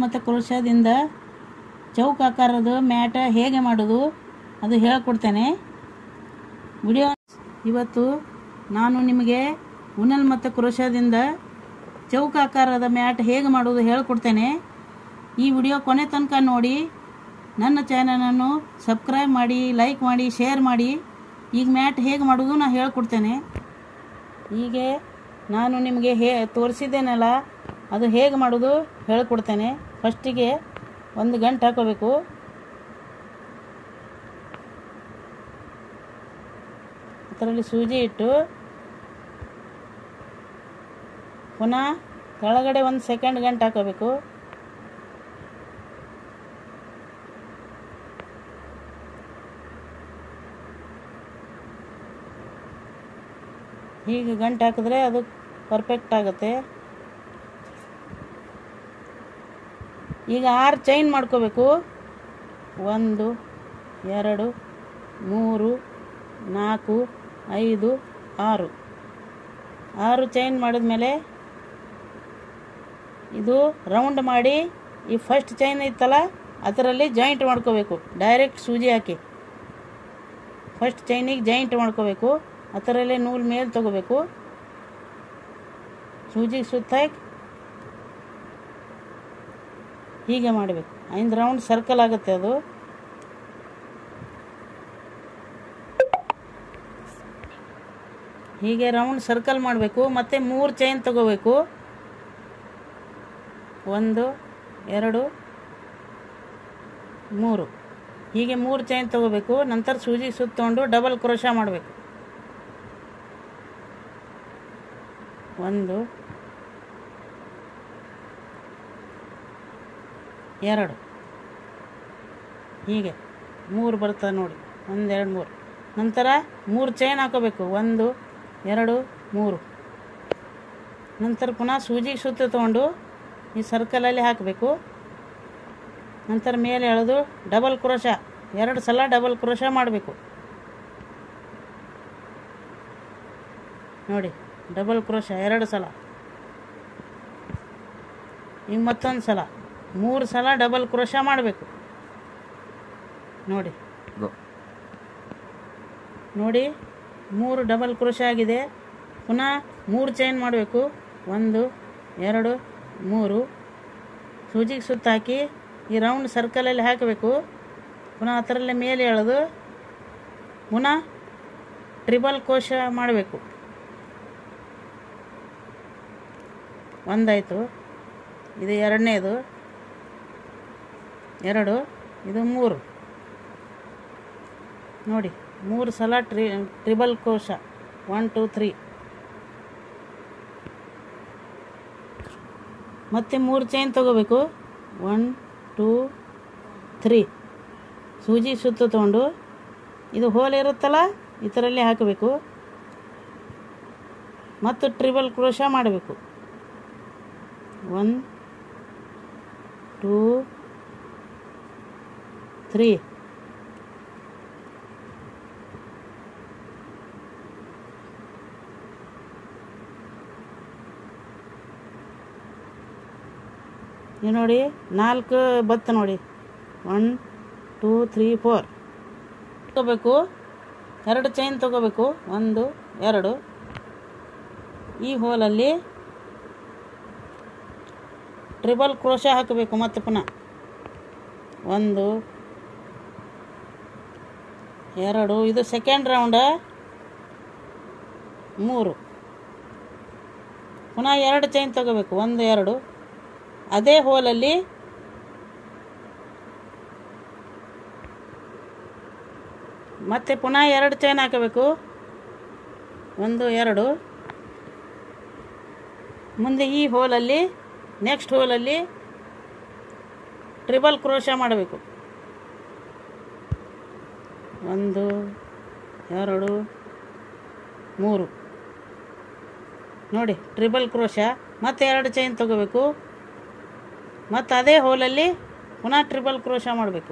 ಮತ್ತು ಕ್ರೋಶದಿಂದ ಚೌಕ ಆಕಾರದ ಮ್ಯಾಟ ಹೇಗೆ ಮಾಡೋದು ಅದು ಹೇಳ್ಕೊಡ್ತೇನೆ ವಿಡಿಯೋ ಇವತ್ತು ನಾನು ನಿಮಗೆ ಉನಲ್ ಮತ್ತು ಕ್ರೋಶದಿಂದ ಚೌಕ ಆಕಾರದ ಮ್ಯಾಟ್ ಹೇಗೆ ಮಾಡೋದು ಹೇಳ್ಕೊಡ್ತೇನೆ ಈ ವಿಡಿಯೋ ಕೊನೆ ತನಕ ನೋಡಿ ನನ್ನ ಚಾನಲನ್ನು ಸಬ್ಸ್ಕ್ರೈಬ್ ಮಾಡಿ ಲೈಕ್ ಮಾಡಿ ಶೇರ್ ಮಾಡಿ ಈಗ ಮ್ಯಾಟ್ ಹೇಗೆ ಮಾಡೋದು ನಾನು ಹೇಳ್ಕೊಡ್ತೇನೆ ಹೀಗೆ ನಾನು ನಿಮಗೆ ಹೇ ತೋರಿಸಿದ್ದೇನಲ್ಲ ಅದು ಹೇಗೆ ಮಾಡೋದು ಹೇಳ್ಕೊಡ್ತೇನೆ ಫಸ್ಟಿಗೆ ಒಂದು ಗಂಟೆ ಹಾಕೋಬೇಕು ಅದರಲ್ಲಿ ಸೂಜಿ ಇಟ್ಟು ಪುನಃ ಕೆಳಗಡೆ ಒಂದು ಸೆಕೆಂಡ್ ಗಂಟೆ ಹಾಕೋಬೇಕು ಹೀಗೆ ಗಂಟೆ ಹಾಕಿದ್ರೆ ಅದು ಪರ್ಫೆಕ್ಟ್ ಆಗುತ್ತೆ ಈಗ ಆರು ಚೈನ್ ಮಾಡ್ಕೋಬೇಕು ಒಂದು ಎರಡು ಮೂರು ನಾಲ್ಕು ಐದು ಆರು ಆರು ಚೈನ್ ಮಾಡಿದ್ಮೇಲೆ ಇದು ರೌಂಡ್ ಮಾಡಿ ಈ ಫಸ್ಟ್ ಚೈನ್ ಇತ್ತಲ್ಲ ಅದರಲ್ಲಿ ಜಾಯಿಂಟ್ ಮಾಡ್ಕೋಬೇಕು ಡೈರೆಕ್ಟ್ ಸೂಜಿ ಹಾಕಿ ಫಸ್ಟ್ ಚೈನಿಗೆ ಜಾಯಿಂಟ್ ಮಾಡ್ಕೋಬೇಕು ಅದರಲ್ಲೇ ನೂಲು ಮೇಲೆ ತಗೋಬೇಕು ಸೂಜಿಗೆ ಸುತ್ತ ಹಾಕಿ ಹೀಗೆ ಮಾಡಬೇಕು ಐದು ರೌಂಡ್ ಸರ್ಕಲ್ ಆಗುತ್ತೆ ಅದು ಹೀಗೆ ರೌಂಡ್ ಸರ್ಕಲ್ ಮಾಡಬೇಕು ಮತ್ತು ಮೂರು ಚೈನ್ ತಗೋಬೇಕು ಒಂದು ಎರಡು ಮೂರು ಹೀಗೆ ಮೂರು ಚೈನ್ ತಗೋಬೇಕು ನಂತರ ಸೂಜಿ ಸುತ್ತಕೊಂಡು ಡಬಲ್ ಕ್ರೋಶ ಮಾಡಬೇಕು ಒಂದು ಎರಡು ಹೀಗೆ ಮೂರು ಬರ್ತದೆ ನೋಡಿ ಒಂದು ಎರಡು ಮೂರು ನಂತರ ಮೂರು ಚೈನ್ ಹಾಕೋಬೇಕು ಒಂದು ಎರಡು ಮೂರು ನಂತರ ಪುನಃ ಸೂಜಿಗೆ ಸುತ್ತ ತೊಗೊಂಡು ಈ ಸರ್ಕಲಲ್ಲಿ ಹಾಕಬೇಕು ನಂತರ ಮೇಲೆ ಎಳೆದು ಡಬಲ್ ಕ್ರೋಶ ಎರಡು ಸಲ ಡಬಲ್ ಕ್ರೋಶ ಮಾಡಬೇಕು ನೋಡಿ ಡಬಲ್ ಕ್ರೋಶ ಎರಡು ಸಲ ಈಗ ಮತ್ತೊಂದು ಸಲ ಮೂರು ಸಲ ಡಬಲ್ ಕ್ರೋಶ ಮಾಡಬೇಕು ನೋಡಿ ನೋಡಿ ಮೂರು ಡಬಲ್ ಕ್ರೋಶ ಆಗಿದೆ ಪುನಃ ಮೂರು ಚೈನ್ ಮಾಡಬೇಕು ಒಂದು ಎರಡು ಮೂರು ಸೂಜಿಗೆ ಸುತ್ತ ಹಾಕಿ ಈ ರೌಂಡ್ ಸರ್ಕಲಲ್ಲಿ ಹಾಕಬೇಕು ಪುನಃ ಅದರಲ್ಲೇ ಮೇಲೆ ಎಳೆದು ಪುನಃ ಟ್ರಿಬಲ್ ಕೋಶ ಮಾಡಬೇಕು ಒಂದಾಯಿತು ಇದು ಎರಡನೇದು ಎರಡು ಇದು ಮೂರು ನೋಡಿ ಮೂರು ಸಲ ಟ್ರಿ triple crochet one two three ಮತ್ತೆ ಮೂರು ಚೈನ್ ತಗೋಬೇಕು ಒನ್ ಟೂ ತ್ರೀ ಸೂಜಿ ಸುತ್ತ ತೊಗೊಂಡು ಇದು ಹೋಲ್ ಇರುತ್ತಲ್ಲ ಇದರಲ್ಲಿ ಹಾಕಬೇಕು ಮತ್ತು ಟ್ರಿಬಲ್ ಕ್ರೋಶ ಮಾಡಬೇಕು ಒನ್ ಟೂ ತ್ರೀ ನೀವು ನೋಡಿ ನಾಲ್ಕು ಬತ್ತ ನೋಡಿ ಒನ್ ಟೂ ತ್ರೀ ಫೋರ್ ತಗೋಬೇಕು ಎರಡು ಚೈನ್ ತಗೋಬೇಕು ಒಂದು ಎರಡು ಈ ಹೋಲಲ್ಲಿ ಟ್ರಿಬಲ್ ಕ್ರೋಶ ಹಾಕಬೇಕು ಮತ್ತೆ ಪುನಃ ಒಂದು ಎರಡು ಇದು ಸೆಕೆಂಡ್ ರೌಂಡ ಮೂರು ಪುನಃ ಎರಡು ಚೈನ್ ತಗೋಬೇಕು ಒಂದು ಎರಡು ಅದೇ ಹೋಲಲ್ಲಿ ಮತ್ತೆ ಪುನಃ ಎರಡು ಚೈನ್ ಹಾಕಬೇಕು ಒಂದು ಎರಡು ಮುಂದೆ ಈ ಹೋಲಲ್ಲಿ ನೆಕ್ಸ್ಟ್ ಹೋಲಲ್ಲಿ ಟ್ರಿಬಲ್ ಕ್ರೋಶ ಮಾಡಬೇಕು ಒಂದು ಎರಡು ಮೂರು ನೋಡಿ ಟ್ರಿಬಲ್ ಕ್ರೋಶ ಮತ್ತೆ ಎರಡು ಚೈನ್ ತಗೋಬೇಕು ಮತ್ತು ಅದೇ ಹೋಲಲ್ಲಿ ಪುನಃ ಟ್ರಿಬಲ್ ಕ್ರೋಶ ಮಾಡಬೇಕು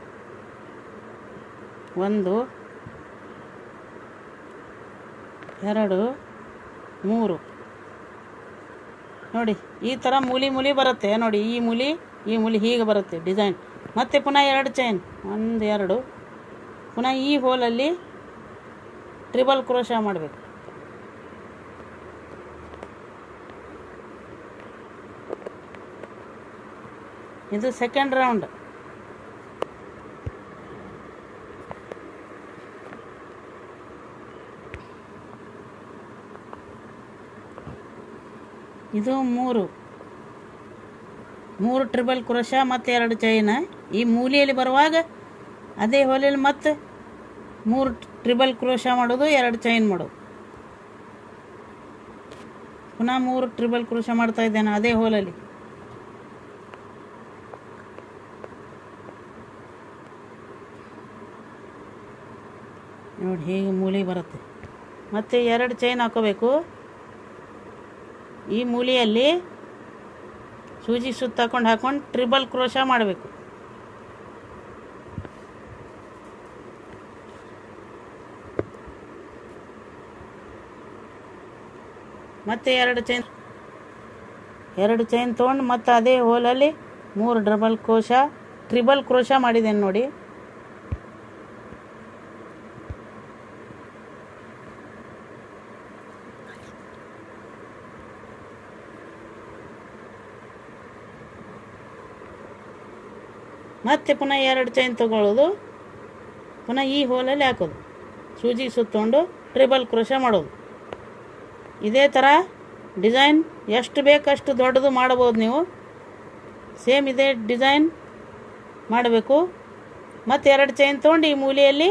ಒಂದು ಎರಡು ಮೂರು ನೋಡಿ ಈ ಥರ ಮೂಲಿ ಮೂಲಿ ಬರುತ್ತೆ ನೋಡಿ ಈ ಮೂಲಿ ಈ ಮೂಲೆ ಹೀಗೆ ಬರುತ್ತೆ ಡಿಸೈನ್ ಮತ್ತೆ ಪುನಃ ಎರಡು ಚೈನ್ ಒಂದು ಎರಡು ಪುನಃ ಈ ಹೋಲಲ್ಲಿ ಟ್ರಿಬಲ್ ಕ್ರೋಶ ಮಾಡಬೇಕು ಇದು ಸೆಕೆಂಡ್ ರೌಂಡ್ ಇದು ಮೂರು ಮೂರು ಟ್ರಿಬಲ್ ಕ್ರೋಶ ಮತ್ತು ಎರಡು ಚೈನ ಈ ಮೂಲೆಯಲ್ಲಿ ಬರುವಾಗ ಅದೇ ಹೋಲಲ್ಲಿ ಮತ್ತೆ ಮೂರು ಟ್ರಿಬಲ್ ಕ್ರೋಶ ಮಾಡೋದು ಎರಡು ಚೈನ್ ಮಾಡೋದು ಪುನಃ ಮೂರು ಟ್ರಿಬಲ್ ಕ್ರೋಶ ಮಾಡ್ತಾ ಇದ್ದೇನೆ ಅದೇ ಹೋಲಲ್ಲಿ ನೋಡಿ ಹೇಗೆ ಮೂಲೆ ಬರುತ್ತೆ ಮತ್ತು ಎರಡು ಚೈನ್ ಹಾಕೋಬೇಕು ಈ ಮೂಲೆಯಲ್ಲಿ ಸೂಜಿ ಸುತ್ತ ಹಾಕೊಂಡು ಹಾಕೊಂಡು ಟ್ರಿಬಲ್ ಕ್ರೋಶ ಮಾಡಬೇಕು ಮತ್ತೆ ಎರಡು ಚೈನ್ ಎರಡು ಚೈನ್ ತೊಗೊಂಡು ಮತ್ತೆ ಅದೇ ಹೋಲಲ್ಲಿ ಮೂರು ಡಬಲ್ ಕ್ರೋಶ ಟ್ರಿಬಲ್ ಕ್ರೋಶ ಮಾಡಿದ್ದೇನೆ ನೋಡಿ ಮತ್ತೆ ಪುನಃ ಎರಡು ಚೈನ್ ತಗೊಳ್ಳೋದು ಪುನಃ ಈ ಹೋಲಲ್ಲಿ ಹಾಕೋದು ಸೂಜಿ ಸುತ್ತಕೊಂಡು ಟ್ರಿಬಲ್ ಕ್ರೋಶ ಮಾಡೋದು ಇದೇ ಥರ ಡಿಸೈನ್ ಎಷ್ಟು ಬೇಕಷ್ಟು ದೊಡ್ಡದು ಮಾಡ್ಬೋದು ನೀವು ಸೇಮ್ ಇದೇ ಡಿಸೈನ್ ಮಾಡಬೇಕು ಮತ್ತು ಎರಡು ಚೈನ್ ತೊಗೊಂಡು ಈ ಮೂಲೆಯಲ್ಲಿ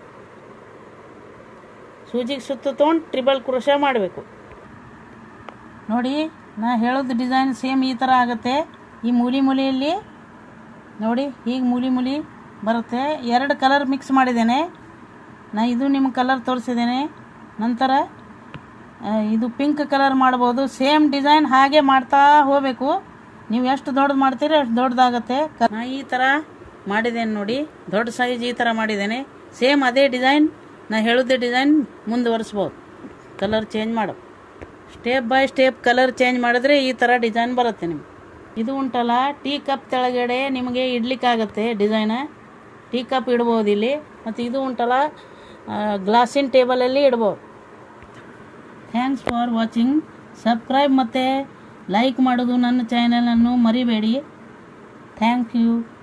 ಸೂಜಿಗೆ ಸುತ್ತು ತೊಗೊಂಡು ಟ್ರಿಬಲ್ ಕ್ರೋಶ ಮಾಡಬೇಕು ನೋಡಿ ನಾ ಹೇಳೋದು ಡಿಸೈನ್ ಸೇಮ್ ಈ ಥರ ಆಗುತ್ತೆ ಈ ಮೂಲಿ ಮೂಲೆಯಲ್ಲಿ ನೋಡಿ ಹೀಗೆ ಮೂಲಿ ಮೂಲಿ ಬರುತ್ತೆ ಎರಡು ಕಲರ್ ಮಿಕ್ಸ್ ಮಾಡಿದ್ದೇನೆ ನಾ ಇದು ನಿಮ್ಮ ಕಲರ್ ತೋರಿಸಿದ್ದೇನೆ ನಂತರ ಆ, ಇದು ಪಿಂಕ್ ಕಲರ್ ಮಾಡ್ಬೋದು ಸೇಮ್ ಡಿಸೈನ್ ಹಾಗೆ ಮಾಡ್ತಾ ಹೋಗಬೇಕು ನೀವು ಎಷ್ಟು ದೊಡ್ಡದು ಮಾಡ್ತೀರಿ ಅಷ್ಟು ದೊಡ್ಡದಾಗತ್ತೆ ಕ- ನಾ ಈ ಥರ ಮಾಡಿದ್ದೇನೆ ನೋಡಿ ದೊಡ್ಡ ಸೈಜ್ ಈ ಥರ ಮಾಡಿದ್ದೇನೆ ಸೇಮ್ ಅದೇ ಡಿಸೈನ್ ನಾ ಹೇಳೋದೇ ಡಿಸೈನ್ ಮುಂದುವರಿಸ್ಬೋದು ಕಲರ್ ಚೇಂಜ್ ಮಾಡು step by step colour change ಮಾಡಿದ್ರೆ ಈ ಥರ ಡಿಸೈನ್ ಬರುತ್ತೆ ನಿಮ್ಗೆ ಇದು ಉಂಟಲ್ಲ ಟೀ ಕಪ್ ತೆಳಗಡೆ ನಿಮಗೆ ಇಡ್ಲಿಕ್ಕಾಗತ್ತೆ ಡಿಸೈನ ಟೀ ಕಪ್ ಇಡ್ಬೋದು ಇಲ್ಲಿ ಮತ್ತು ಇದು ಉಂಟಲ್ಲ ಗ್ಲಾಸಿನ ಟೇಬಲಲ್ಲಿ ಇಡ್ಬೋದು ಥ್ಯಾಂಕ್ಸ್ ಫಾರ್ ವಾಚಿಂಗ್ ಸಬ್ಸ್ಕ್ರೈಬ್ ಮತ್ತು ಲೈಕ್ ಮಾಡೋದು ನನ್ನ ಚಾನಲನ್ನು ಮರಿಬೇಡಿ ಥ್ಯಾಂಕ್ ಯು